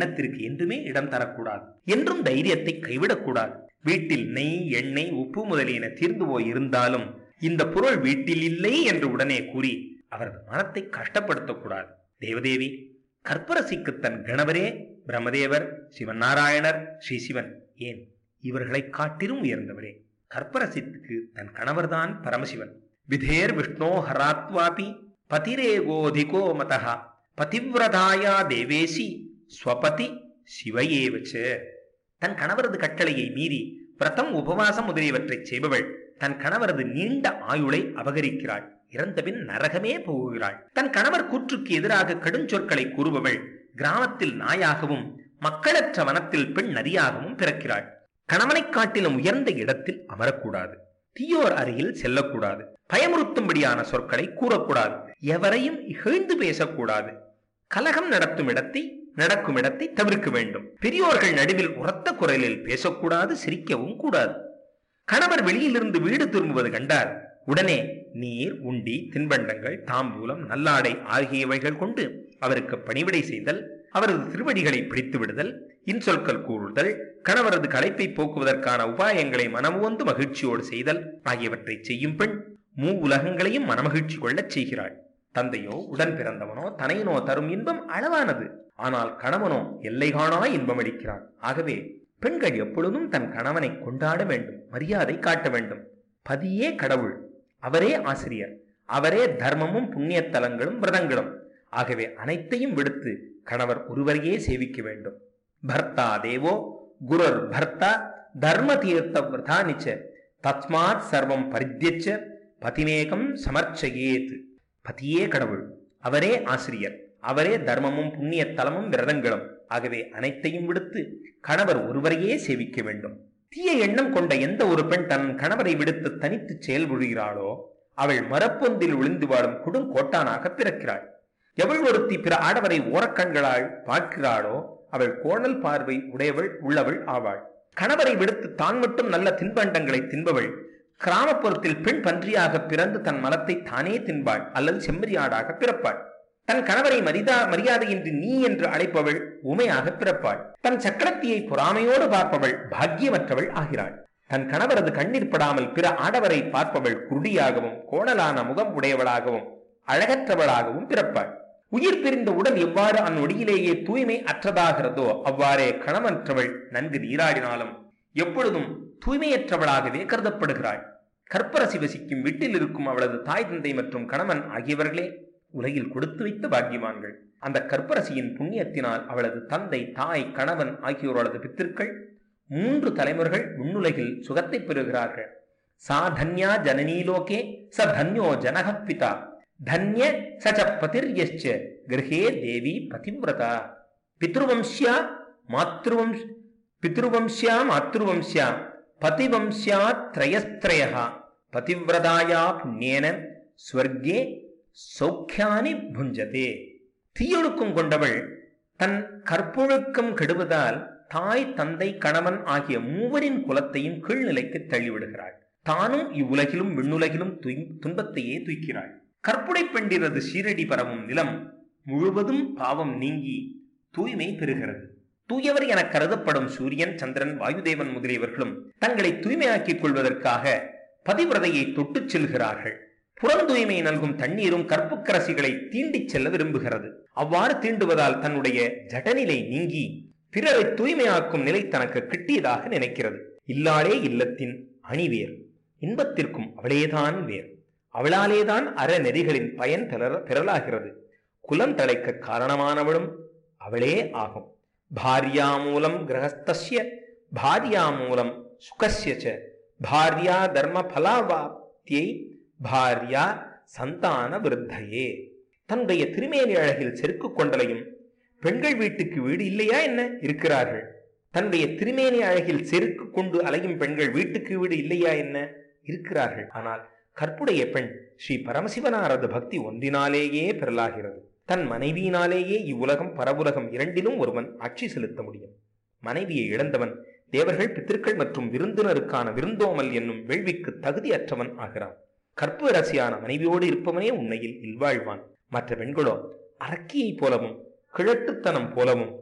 எண்ணத்திற்கு என்றுமே இடம் தரக்கூடாது என்றும் தைரியத்தை கைவிடக்கூடாது வீட்டில் நெய் எண்ணெய் உப்பு முதலியன தீர்ந்து போய் இருந்தாலும் இந்த பொருள் வீட்டில் இல்லை என்று உடனே கூறி அவரது மனத்தை கஷ்டப்படுத்தக்கூடாது தேவதேவி கற்பரசிக்கு தன் கணவரே பிரம்மதேவர் சிவன் நாராயணர் ஸ்ரீ சிவன் ஏன் இவர்களை காட்டிலும் உயர்ந்தவரே கற்பரசித்துக்கு தன் கணவர்தான் பரமசிவன் விதேர் விஷ்ணோ ஹராத்வாபி பதிரேகோதிகோ மதா பதிவிரதாயா தேவேசி ஸ்வபதி சிவையேவச்ச தன் கணவரது கட்டளையை மீறி பிரதம் உபவாசம் முதலியவற்றை செய்பவள் தன் கணவரது நீண்ட ஆயுளை அபகரிக்கிறாள் இறந்தபின் நரகமே போகிறாள் தன் கணவர் கூற்றுக்கு எதிராக கடுஞ்சொற்களை கூறுபவள் கிராமத்தில் நாயாகவும் மக்களற்ற வனத்தில் பெண் நரியாகவும் பிறக்கிறாள் கணவனைக் காட்டிலும் உயர்ந்த இடத்தில் அமரக்கூடாது தீயோர் அருகில் செல்லக்கூடாது பயமுறுத்தும்படியான சொற்களை கூறக்கூடாது எவரையும் இகழ்ந்து பேசக்கூடாது கலகம் நடத்தும் இடத்தை நடக்கும் இடத்தை தவிர்க்க வேண்டும் பெரியோர்கள் நடுவில் உரத்த குரலில் பேசக்கூடாது சிரிக்கவும் கூடாது கணவர் வெளியிலிருந்து வீடு திரும்புவது கண்டார் உடனே நீர் உண்டி தின்பண்டங்கள் தாம்பூலம் நல்லாடை ஆகியவைகள் கொண்டு அவருக்கு பணிவிடை செய்தல் அவரது திருவடிகளை பிடித்து விடுதல் இன்சொற்கள் கூறுதல் கணவரது களைப்பை போக்குவதற்கான உபாயங்களை மனமுவந்து மகிழ்ச்சியோடு செய்தல் ஆகியவற்றை செய்யும் பெண் மூ உலகங்களையும் மனமகிழ்ச்சி கொள்ளச் செய்கிறாள் தந்தையோ உடன் பிறந்தவனோ தனையனோ தரும் இன்பம் அளவானது ஆனால் கணவனோ எல்லை காணா இன்பம் அளிக்கிறான் ஆகவே பெண்கள் எப்பொழுதும் தன் கணவனை கொண்டாட வேண்டும் மரியாதை காட்ட வேண்டும் பதியே கடவுள் அவரே ஆசிரியர் அவரே தர்மமும் புண்ணியத்தலங்களும் விரதங்களும் ஆகவே அனைத்தையும் விடுத்து கணவர் ஒருவரையே சேவிக்க வேண்டும் பர்த்தா தேவோ குருர் பர்த்தா தர்ம தீர்த்த விரதானிச்ச தஸ்மாத் சர்வம் பரித்தியச்ச பதிமேகம் சமர்ச்சயேத் பதியே கடவுள் அவரே ஆசிரியர் அவரே தர்மமும் புண்ணிய தலமும் விரதங்களும் ஆகவே அனைத்தையும் விடுத்து கணவர் ஒருவரையே சேவிக்க வேண்டும் தீய எண்ணம் கொண்ட எந்த ஒரு பெண் தன் கணவரை விடுத்து தனித்து செயல்புரிகிறாளோ அவள் மரப்பொந்தில் விழுந்து வாழும் கொடுங்கோட்டானாக பிறக்கிறாள் எவள் ஒருத்தி பிற ஆடவரை ஓரக்கண்களால் பார்க்கிறாளோ அவள் கோணல் பார்வை உடையவள் உள்ளவள் ஆவாள் கணவரை விடுத்து தான் மட்டும் நல்ல தின்பண்டங்களை தின்பவள் கிராமப்புறத்தில் பெண் பன்றியாக பிறந்து தன் மலத்தை தானே தின்பாள் அல்லது செம்மறியாடாக பிறப்பாள் தன் கணவரை மரிதா மரியாதையின்றி நீ என்று அழைப்பவள் ஊமையாக பிறப்பாள் தன் சக்கரத்தியை பொறாமையோடு பார்ப்பவள் பாக்கியமற்றவள் ஆகிறாள் தன் கணவரது கண்ணீர் படாமல் பிற ஆடவரை பார்ப்பவள் குருடியாகவும் கோணலான முகம் உடையவளாகவும் அழகற்றவளாகவும் பிறப்பாள் உயிர் பிரிந்த உடல் எவ்வாறு அந்நொடியிலேயே தூய்மை அற்றதாகிறதோ அவ்வாறே கணவன்றவள் நன்கு நீராடினாலும் எப்பொழுதும் தூய்மையற்றவளாகவே கருதப்படுகிறாள் கற்பரசி வசிக்கும் வீட்டில் இருக்கும் அவளது தாய் தந்தை மற்றும் கணவன் ஆகியவர்களே உலகில் கொடுத்து வைத்த பாக்கியவான்கள் அந்த கற்பரசியின் புண்ணியத்தினால் அவளது தந்தை தாய் கணவன் ஆகியோரது பித்திருக்கள் மூன்று தலைமுறைகள் விண்ணுலகில் சுகத்தை பெறுகிறார்கள் சா தன்யா ஜனனீலோகே ச தன்யோ ஜனகப் பிதா தன்ய சச்ச பதிர்யச்ச கிரகே தேவி பதிவிரதா பித்ருவம்சியா மாத்ருவம்ஸ் பித்ருவம்சியா மாத்ருவம்சியா பதிவம்சியா திரயஸ்திரயா பதிவிரதாயா புண்ணியேன ஸ்வர்கே சௌக்கியானி புஞ்சதே தீயொழுக்கம் கொண்டவள் தன் கற்பொழுக்கம் கெடுவதால் தாய் தந்தை கணவன் ஆகிய மூவரின் குலத்தையும் கீழ்நிலைக்கு தள்ளிவிடுகிறாள் தானும் இவ்வுலகிலும் விண்ணுலகிலும் துய்- துன்பத்தையே தூக்கிறாள் கற்புடை பெண்டிரது சீரடி பரவும் நிலம் முழுவதும் பாவம் நீங்கி தூய்மை பெறுகிறது தூயவர் என கருதப்படும் சூரியன் சந்திரன் வாயுதேவன் முதலியவர்களும் தங்களை தூய்மையாக்கிக் கொள்வதற்காக பதிவிரதையை தொட்டுச் செல்கிறார்கள் புறம் தூய்மை நல்கும் தண்ணீரும் கற்புக்கரசிகளை தீண்டிச் செல்ல விரும்புகிறது அவ்வாறு தீண்டுவதால் தன்னுடைய ஜடநிலை நீங்கி பிறரை தூய்மையாக்கும் நிலை தனக்கு கிட்டியதாக நினைக்கிறது இல்லாளே இல்லத்தின் அணிவேர் இன்பத்திற்கும் அவளேதான் வேர் அவளாலேதான் அறநெறிகளின் பயன் பெற பெறலாகிறது குலம் தழைக்க காரணமானவளும் அவளே ஆகும் பாரியா மூலம் கிரகஸ்தஸ்ய பாரியா மூலம் சுகஸ்ய ச பாரியா தர்ம பலாவாப்தியை பாரியா சந்தான விருத்தையே தன்னுடைய திருமேனி அழகில் செருக்கு கொண்டலையும் பெண்கள் வீட்டுக்கு வீடு இல்லையா என்ன இருக்கிறார்கள் தன்னுடைய திருமேனி அழகில் செருக்கு கொண்டு அலையும் பெண்கள் வீட்டுக்கு வீடு இல்லையா என்ன இருக்கிறார்கள் ஆனால் கற்புடைய பெண் ஸ்ரீ பரமசிவனாரது பக்தி ஒன்றினாலேயே பெறலாகிறது தன் மனைவியினாலேயே இவ்வுலகம் பரவுலகம் இரண்டிலும் ஒருவன் ஆட்சி செலுத்த முடியும் மனைவியை இழந்தவன் தேவர்கள் பித்திருக்கள் மற்றும் விருந்தினருக்கான விருந்தோமல் என்னும் வேள்விக்கு தகுதியற்றவன் ஆகிறான் கற்பு அரசியான மனைவியோடு இருப்பவனே உண்மையில் இல்வாழ்வான் மற்ற பெண்களோ அரக்கியைப் போலவும் கிழட்டுத்தனம் போலவும்